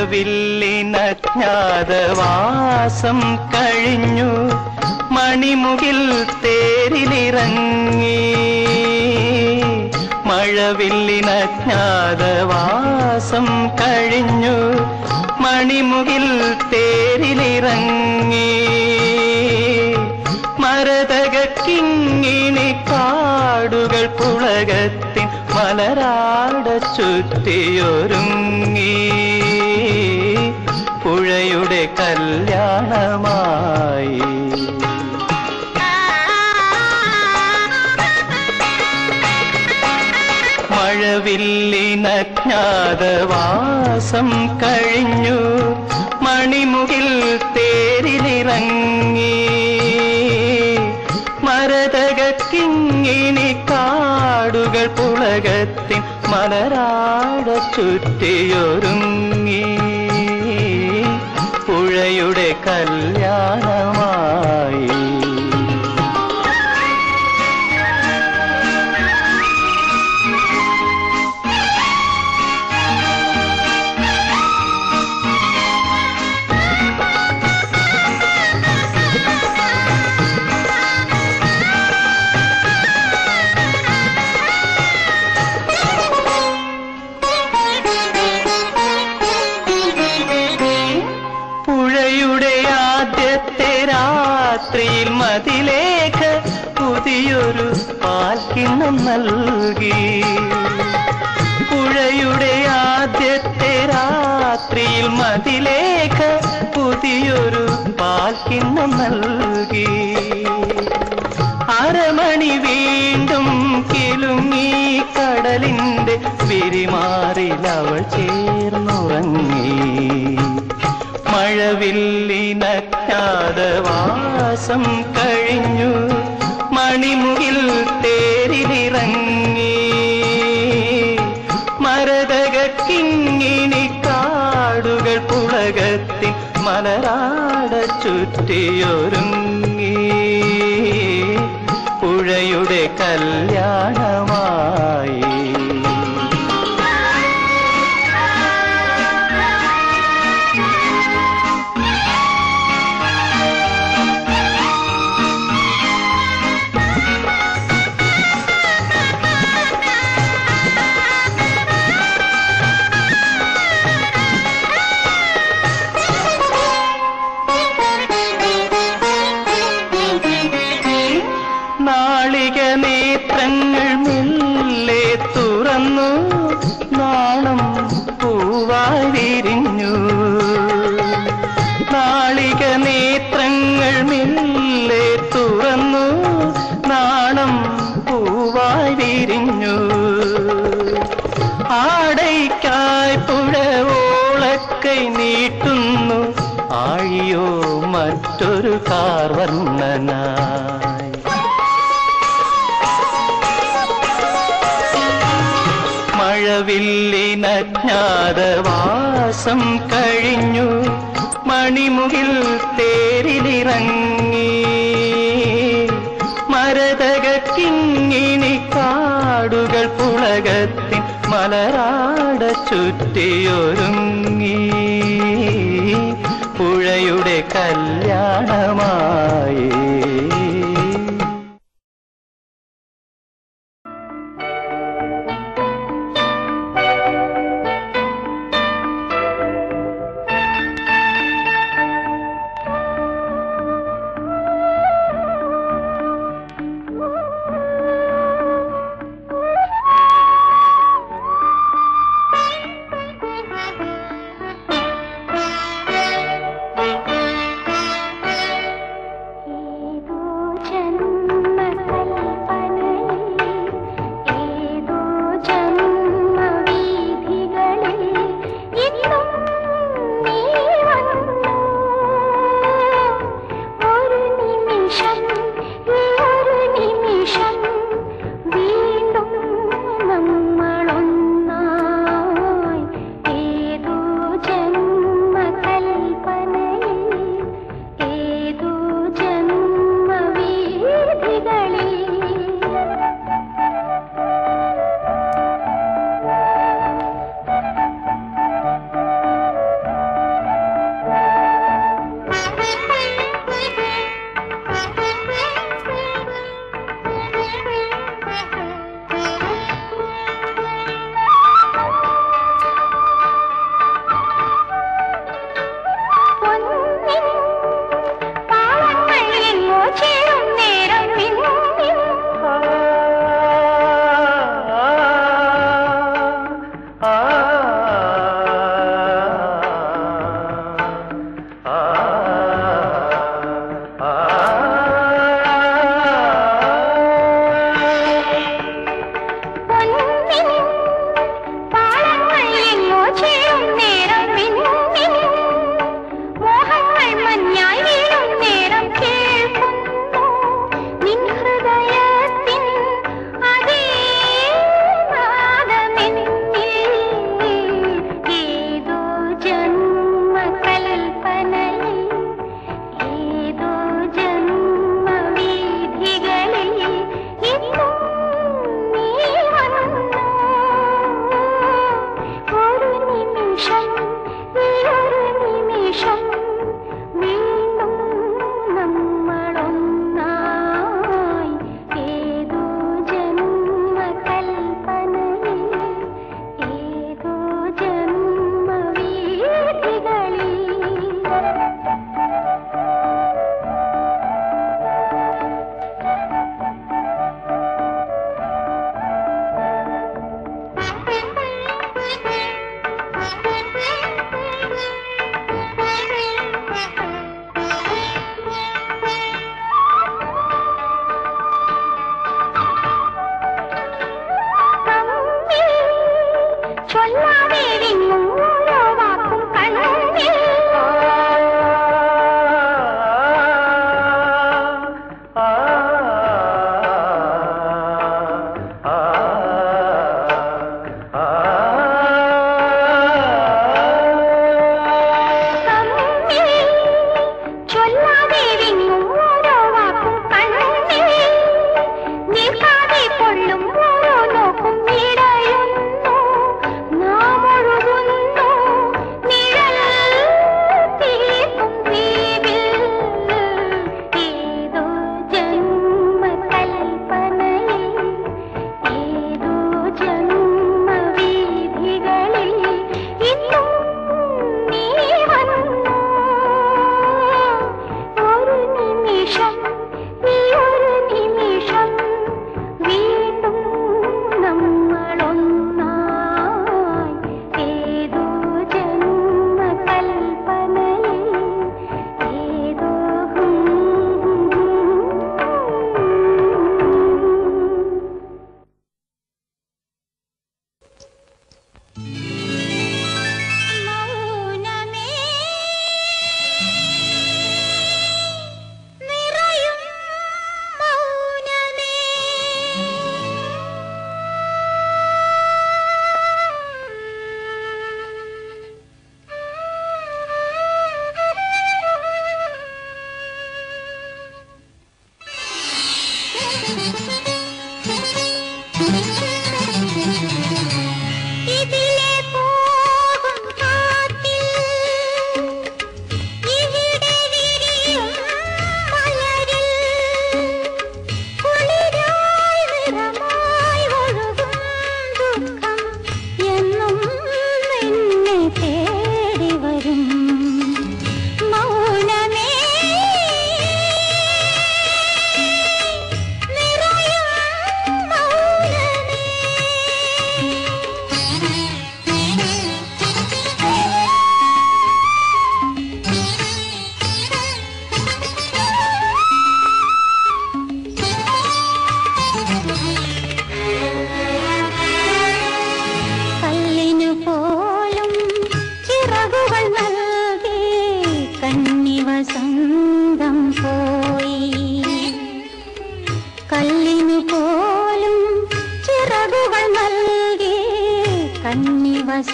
മഴവില്ലിനജ്ഞാതവാസം കഴിഞ്ഞു മണിമുകിൽ തേരിലിറങ്ങി മഴവില്ലിനജ്ഞാതവാസം കഴിഞ്ഞു മണിമുകിൽ തേരിലിറങ്ങി മരതകിങ്ങിണി കാടുകൾ പുളകത്തിൻ മലരാട ചുറ്റിയൊരുങ്ങി പുഴയുടെ കല്യാണമായി മഴവില്ലിനജ്ഞാതവാസം കഴിഞ്ഞു മണിമുകിൽ തേരിലിറങ്ങി മരതകിങ്ങിണി കാടുകൾ പുളകത്തിൻ മലരാട ചുറ്റിയൊരുങ്ങി പുഴയുടെ കല്യാണമായി പുഴയുടെ ആദ്യത്തെ രാത്രിയിൽ മതിലേഖ പുതിയൊരു പാൽക്കിണ്ണം നൽകി പുഴയുടെ ആദ്യത്തെ രാത്രിയിൽ മതിലേഖ പുതിയൊരു പാൽക്കിണ്ണം നൽകി അരമണി വീണ്ടും കിലുങ്ങി കടലിന്റെ വിരിമാറിൽ അവൾ ചേർന്നുറങ്ങി മഴവില്ലിനജ്ഞാതവാസം കഴിഞ്ഞു മണിമുകിൽ തേരിലിറങ്ങി മരതകിങ്ങിണി കാടുകൾ പുളകത്തിൻ മലരാട ചുറ്റിയൊരുങ്ങി പുഴയുടെ കല്യാണമായി നാളിക നേത്രങ്ങൾ മെല്ലെ തുറന്നു നാണം പൂവായി വിരിഞ്ഞു നാളിക നേത്രങ്ങൾ മെല്ലെ തുറന്നു നാണം പൂവായി വിരിഞ്ഞു ആടയ്ക്കായി പുഴവോളക്കൈ നീട്ടുന്നു ആഴിയോ മറ്റൊരു കാർവർണ്ണനായി മഴവില്ലിനജ്ഞാതവാസം കഴിഞ്ഞു മണിമുകിൽ തേരിലിറങ്ങി മരതകിങ്ങിണി കാടുകൾ പുളകത്തിൻ മലരാട ചുറ്റിയൊരുങ്ങി പുഴയുടെ കല്യാണമായി Thank you.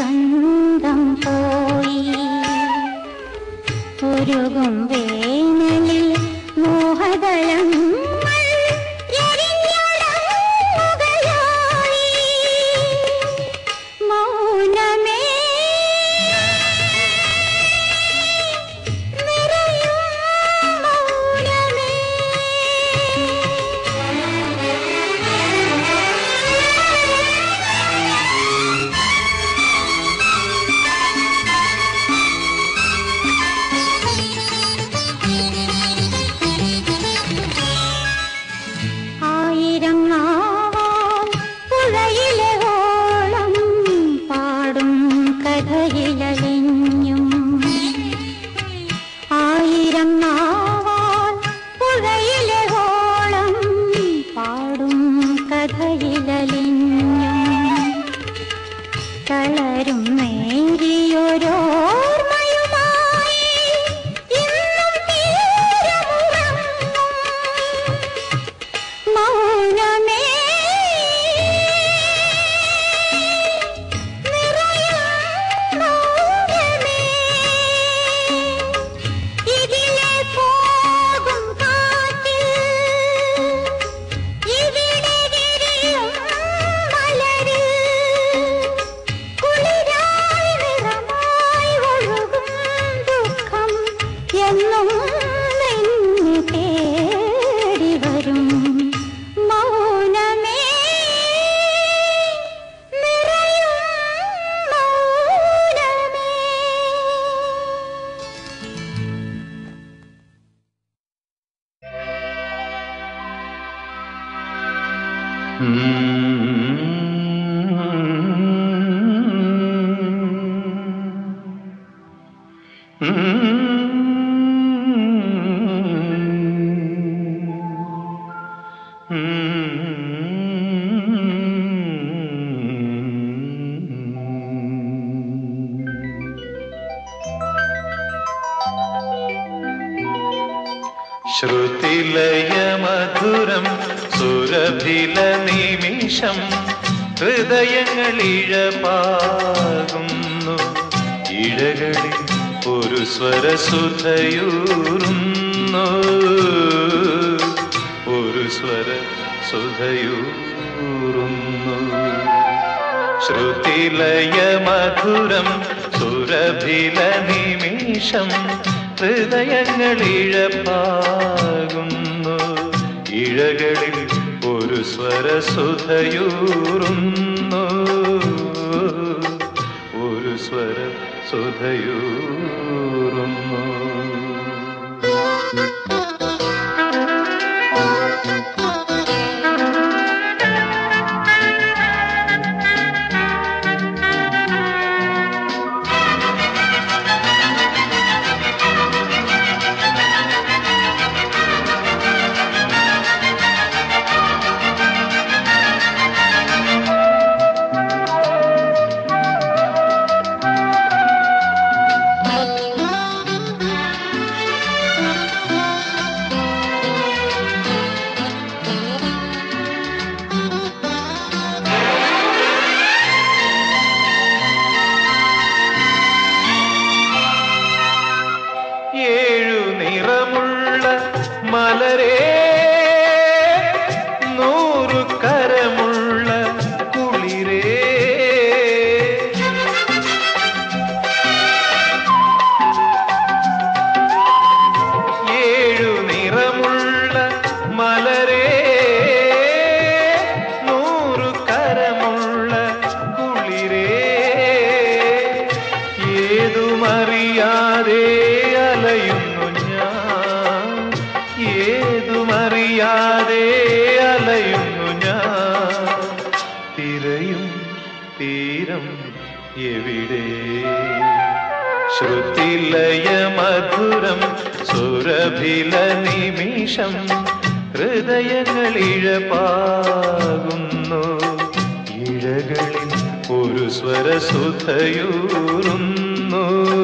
വസന്തം പോയി ഒരുകും വേനലിൽ മോഹദളങ്ങൾ എരിഞ്ഞുടങ്ങുകയായി. മൗനമേ നിറയും മൗനമേ ആയിരം നാവാം പുഴയിലെ ഓളം പാടും കഥയിലലിഞ്ഞും ആയിരം നാവാൽ പുഴയിലെ ഓളം പാടും കഥയിലലിഞ്ഞും തളരും നേരിയൊരോർമ്മയുമായി ഇന്നും തീരമുറങ്ങും മൗനമേ നിറയും മൗനമേ ഇതിലെ പോകും കാറ്റിൽ ഇവിടെ വിരിയും മലരിൽ കുളിരായി നിറമായി ഒഴുകും ദുഃഖം എന്നും നിന്നെ തേടി വരും മൗനമേ നിറയും മൗനമേ ശ്രുതിലയമധുരം സുരഭില നിമിഷം ഹൃദയങ്ങളിഴപാകുന്നു ഇഴകളിൽ ഒരു സ്വരസുധയൂറുന്നു ഒരു സ്വര സുധയൂറുന്നു ശ്രുതിലയമധുരം സുരഭില നിമിഷം ഹൃദയങ്ങളിഴപ്പാകുന്നു ഇഴകളിൽ ഒരു സ്വരസുധയൂറുന്നു ഒരു സ്വര സുധയൂറുന്നു ഏഴു നിറമുള്ള മലരേ നൂറു കരമുള്ള കുളിരേ ഏഴു നിറമുള്ള മലരേ നൂറു കരമുള്ള കുളിരേ ഏതുമറിയാതെ അലയുന്നു ഞാൻ ഏതുമറിയാതെ അലയുന്നു ഞാൻ തിരയും തീരം എവിടെ ശ്രുതിലയമധുരം സുരഭില നിമിഷം ഹൃദയങ്ങളിഴപാകുന്നു ഇഴകളിൽ ഒരു സ്വരസുധയൂറുന്നു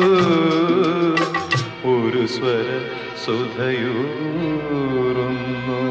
ഒരു സ്വര സുധയൂറുന്നു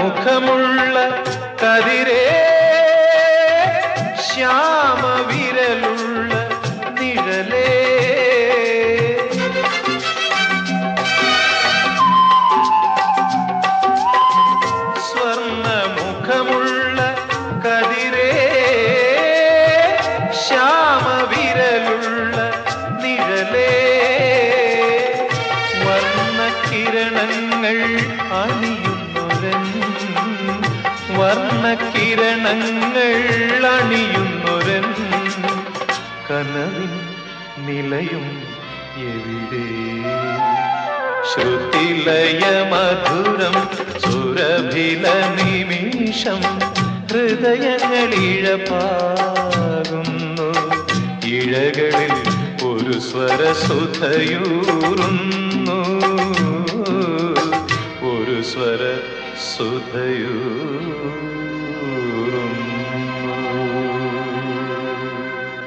മുഖമുള്ള കതിരേ ശ്യാമവിരലുള്ള നിഴലേ സ്വർണ്ണ മുഖമുള്ള കതിരേ ശ്യാമവിരലുള്ള നിഴലേ വർണ്ണകിരണങ്ങൾ അണിയുന്നൊരൻ വർണ്ണകിരണങ്ങൾ അണിയുന്നൊരൻ കനവിൻ നിലയും എവിടെ ശ്രുതിലയ മധുരം സുരഭില നിമിഷം ഹൃദയങ്ങളിഴപാകുന്നു ഇഴകളിൽ ഒരു സ്വരസുധയൂറുന്നു ഒരു സ്വര സുധയൂറുന്നു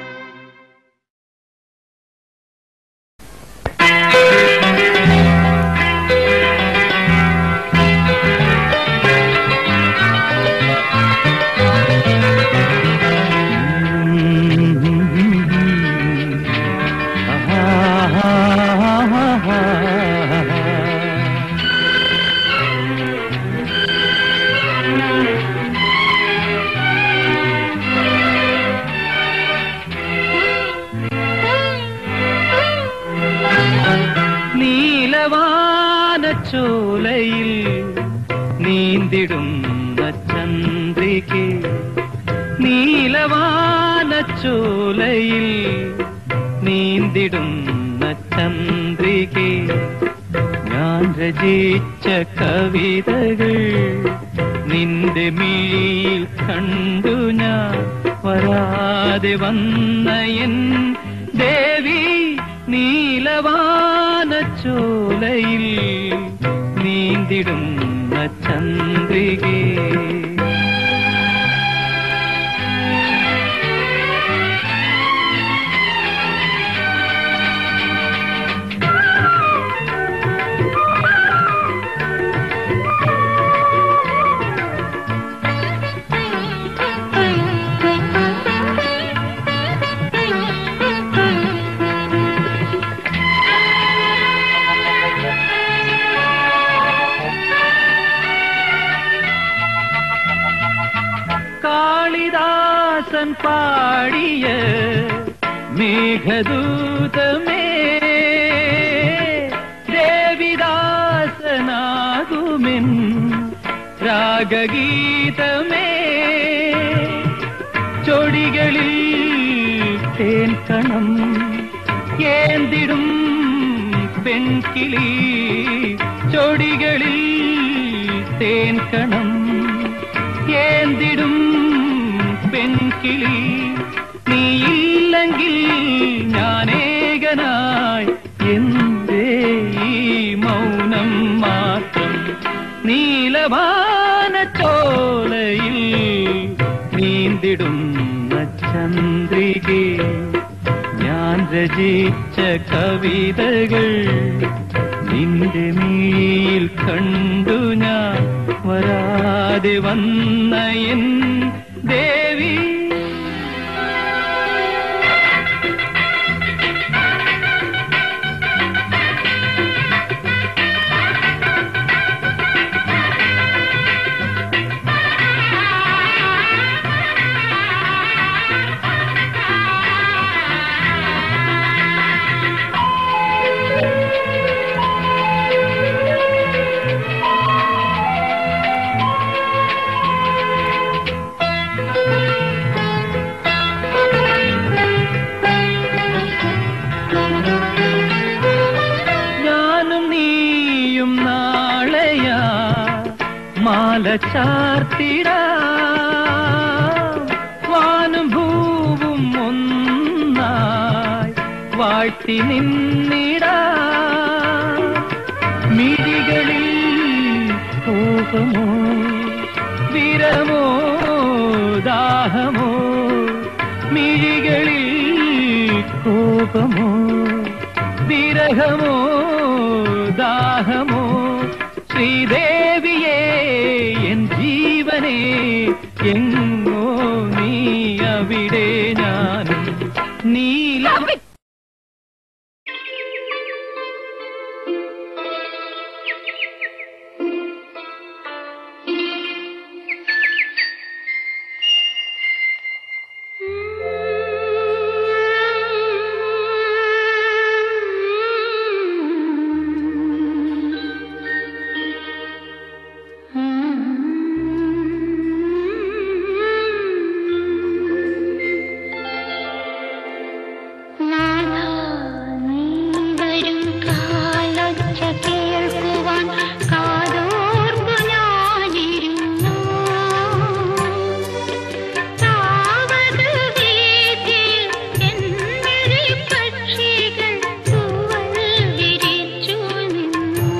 നീലവാനച്ചോലയിൽ നീന്തിടുന്ന ചന്ദ്രികെ നീലവാനച്ചോലയിൽ നീന്തിടുന്ന ചന്ദ്രികെ ഞാൻ രചിച്ച കവിതകൾ നിന്റെ മിഴിയിൽ കണ്ടു ഞാൻ വരാതെ വന്ന എൻ ദേവി നീലവാനച്ചോലയിൽ നീന്തിടുന്ന ചന്ദ്രികേ കാളിദാസൻ പാടിയ മേഘദൂതമേ ദേവിദാസനാകുമെൻ രാഗഗീതമേ ചൊടികളിൽ തേൻ കണം ഏന്തിടും പെൺകിളി ചൊടികളിൽ തേൻ കണം ഏന്തിടും പെൺകിളി നീയില്ലെങ്കിൽ ഞാനേകനായി എന്തേ ഈ മൗനം മാത്രം നീലവാനച്ചോലയിൽ നീന്തിടുന്ന ചന്ദ്രികെ ഞാൻ രചിച്ച കവിതകൾ നിന്റെ മീൽ കണ്ടു ഞാൻ വരാതെ വന്ന എൻ ദേവി ഞാനും നീയും നാളെയാ മാല ചാർത്തിടാ വാനും ഭൂവും ഒന്നായി വാഴ്ത്തി നിന്നിടാ മിഴികളിൽ കോപമോ വിരമോ ദാഹമോ മിഴികളിൽ കോപമോ വിരഹമോ ദാഹമോ ശ്രീദേവിയേ എൻ ജീവനെ എങ്ങോ നീ അവിടെ ഞാനും നീല വരും കാലൊച്ച കേൾക്കുവാൻ കാതോർക്കു ഞാനിരുന്നു താവത് വീതിയിൽ എന്നിഴി പക്ഷികൾ തൂവൽ വിരിച്ചു നിന്നു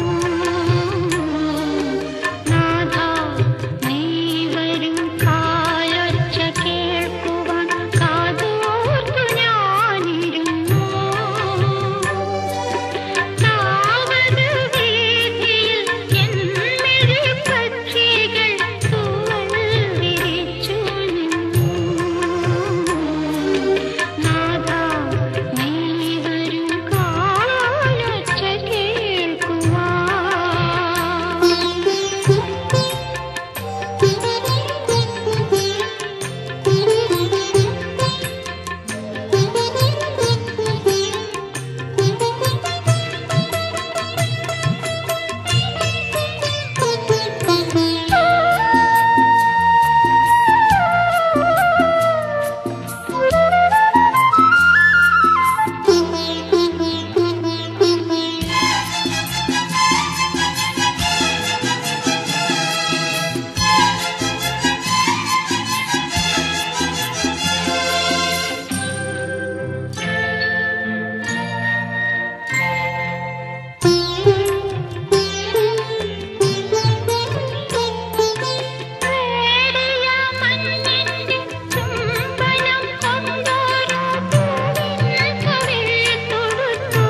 നാഥാ നീ വരും കാലൊച്ച കേൾക്കുവാൻ കാതോർത്തു ഞാനിരുന്നു താവത് വീതിയിൽ എന്നിഴി പക്ഷികൾ തൂവൽ വിരിച്ചു നിന്നു നാഥാ നീ വരും കാലൊച്ച പേടിയ മഞ്ഞിന്റെ ചുംബനം കൊണ്ടോരോ പൂവിൻ കവിൾ തൊടുത്തു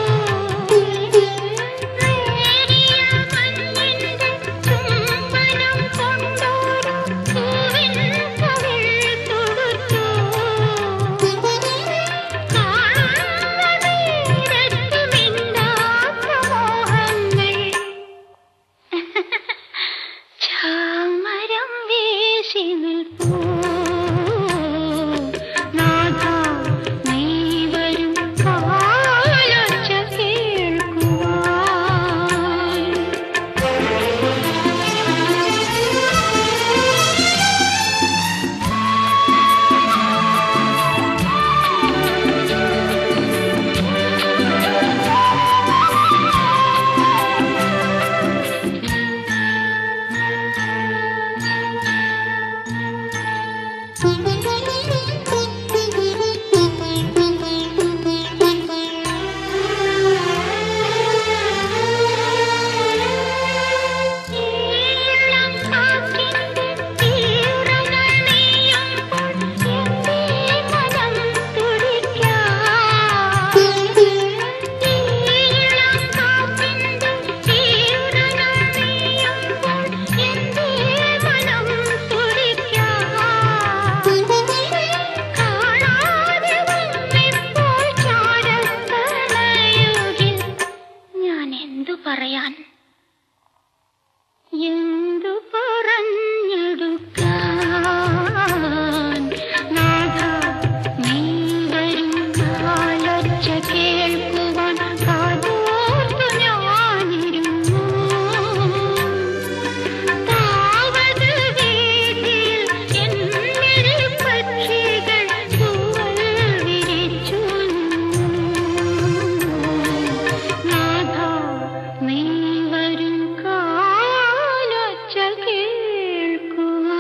പേടിയ മഞ്ഞിന്റെ ചുംബനം കൊണ്ടോരോ പൂവിൻ കവിൾ തൊടുത്തു കാണുന്ന നേരത്തു മിണ്ടാത്ത മോഹങ്ങൾ ചാമരം വീശി നിൽപ്പൂ നാഥാ നീ വരും കാലൊച്ച കേൾക്കുവാൻ ഈളം കാറ്റിന്റെ തീരങ്ങൾ നീയുമ്പോൾ എന്റെ മനം തുടിക്കാം ഈളം കാറ്റിന്റെ തീരങ്ങൾ നീയുമ്പോൾ എന്റെ മനം തുടിക്കാം കാണാതെ വന്നിപ്പോൾ ചാരത്തണയുകിൽ ഞാൻ എന്തു പറയാൻ എന്തു പറഞ്ഞെടുക്കാൻ നാഥാ നീ വരും കാലൊച്ച കേൾക്കുവാൻ കാതോർത്തു ഞാനിരുന്നു താവത് വീതിയിൽ എന്നിഴി പക്ഷികൾ തൂവൽ വിരിച്ചു നാഥാ നീ വരും കാലൊച്ച കേൾക്കുവാൻ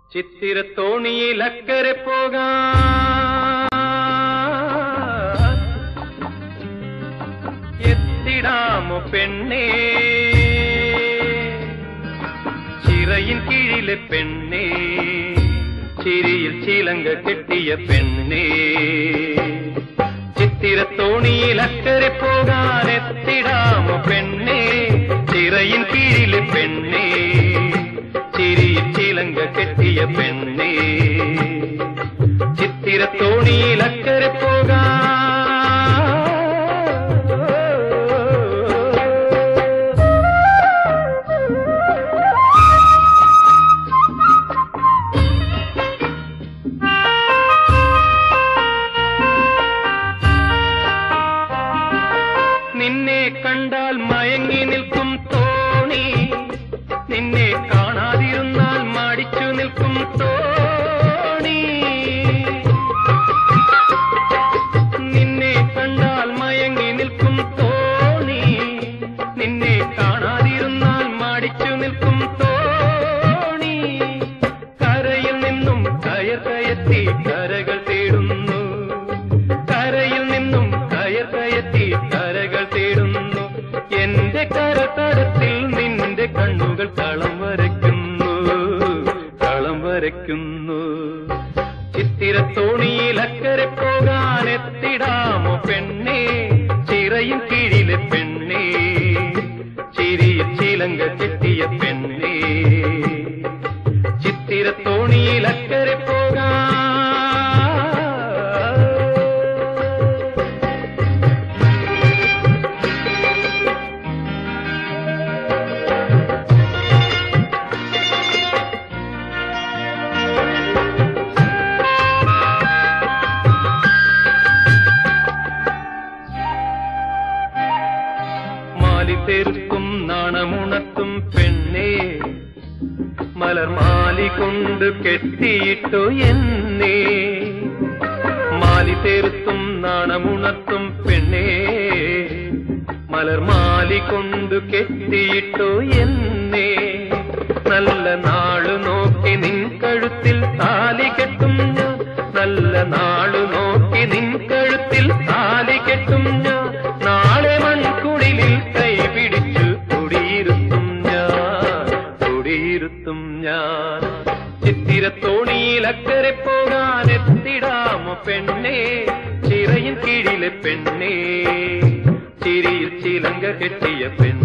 ചിത്തിരത്തോണിയിൽ അക്കരെ പോകാൻ എത്തിടാമോ പെണ്ണേ ചിറയിൻ കീഴിലെ പെണ്ണേ ചിരിയിൽ ചിലങ്ക കെട്ടിയ പെണ്ണേ ചിത്തിരത്തോണിയിൽ അക്കരെ പോകാൻ എത്തിടാമോ പെണ്ണേ ചിറയിൻ കീഴിലെ പെണ്ണേ ചിരിയിൽ ചിലങ്ക കെട്ടിയ പെണ്ണേ ചിത്തിരത്തോണിയിൽ അക്കരെ പോകാൻ നിന്നെ കണ്ടാൽ മയങ്ങി നിൽക്കും തോണി നിന്നെ കാണാതിരുന്നാൽ മടിച്ചു നിൽക്കും തോണി നിന്നെ കണ്ടാൽ മയങ്ങി നിൽക്കും തോണി നിന്നെ കാണാതിരുന്നാൽ മടിച്ചു നിൽക്കും തോണി കരയിൽ നിന്നും കയർ കയറ്റി കരകൾ തേടുന്നു കരയിൽ നിന്നും കയർ കയറ്റി കരകൾ തേടുന്നു എന്റെ കരതടത്തിൽ നിന്റെ കണ്ണുകൾ കളം വരയ്ക്കുന്നു കളം വരയ്ക്കുന്നു ചിത്തിരത്തോണിയിൽ അക്കരെ പോകാൻ എത്തിടാമോ പെണ്ണേ ചിറയും കീഴിലെ പെണ്ണേ ചിരിയിൽ ചിലങ്ക കെട്ടിയ പെണ്ണേ ചിത്തിരത്തോണിയിൽ അക്കരെ പോകാൻ മാലി തെരുക്കും നാണമുണർത്തും പെണ്ണേ മലർ മാലി കൊണ്ട് കെട്ടിയിട്ടു എന്നെ മാലി തെരുത്തും നാണമുണർത്തും പെണ്ണേ മലർ മാലി കൊണ്ട് കെട്ടിയിട്ടു എന്നെ നല്ല നാളു നോക്കി നിൻ കഴുത്തിൽ താലി കെട്ടും ഞാൻ നല്ല നാളു നോക്കി നിൻ കഴുത്തിൽ താലി കെട്ടും ഞാൻ നാളെ മൺകുടിലിൽ കൈ പിടിച്ചു കുടിയിരുത്തും ഞാൻ കുടിയിരുത്തും ഞാൻ ചിത്തിരത്തോണിയിൽ അക്കരെ പോകാൻ എത്തിടാമോ പെണ്ണേ ചിറയിൻ കീഴിലെ പെണ്ണേ ചിരിയിൽ ചിലങ്ക കെട്ടിയ പെണ്ണേ